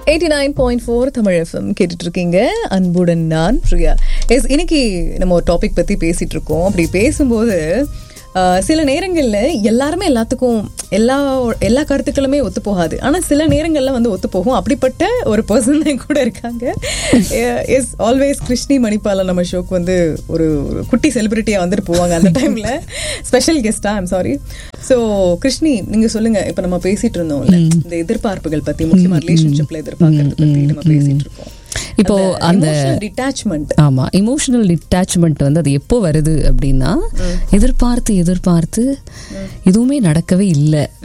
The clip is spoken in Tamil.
eighty nine point four Tamil FM கேட்டுட்டு இருக்கீங்க அன்புடன் நான் பிரியா எஸ் இன்னைக்கு நம்ம ஒரு டாபிக் பத்தி பேசிட்டு இருக்கோம் அப்படி பேசும்போது ஆஹ், சில நேரங்களில் எல்லாருமே எல்லாத்துக்கும் எல்லா எல்லா கருத்துக்களுமே ஒத்து போகாது ஆனால் சில நேரங்களில் வந்து ஒத்து போகும் அப்படிப்பட்ட ஒரு பர்சன் கூட இருக்காங்க எஸ் ஆல்வேஸ் கிருஷ்ணி மணிப்பாலன் நம்ம ஷோக்கு வந்து ஒரு ஒரு குட்டி செலிபிரிட்டியாக வந்துட்டு போவாங்க அந்த டைமில் ஸ்பெஷல் கெஸ்டா ஐம் சாரி ஸோ கிருஷ்ணி நீங்க சொல்லுங்க இப்போ நம்ம பேசிட்டு இருந்தோம்ல இந்த எதிர்பார்ப்புகள் பத்தி முக்கியமா ரிலேஷன்ஷிப்ல எதிர்பார்க்கறது பத்தி நம்ம பேசிட்டு இருக்கோம் இப்போ அந்த டிட்டாச்மெண்ட் ஆமா இமோஷனல் டிட்டாச்மெண்ட் வந்து அது எப்போ வருது அப்படின்னா எதிர்பார்த்து எதிர்பார்த்து எதுவுமே நடக்கவே இல்லை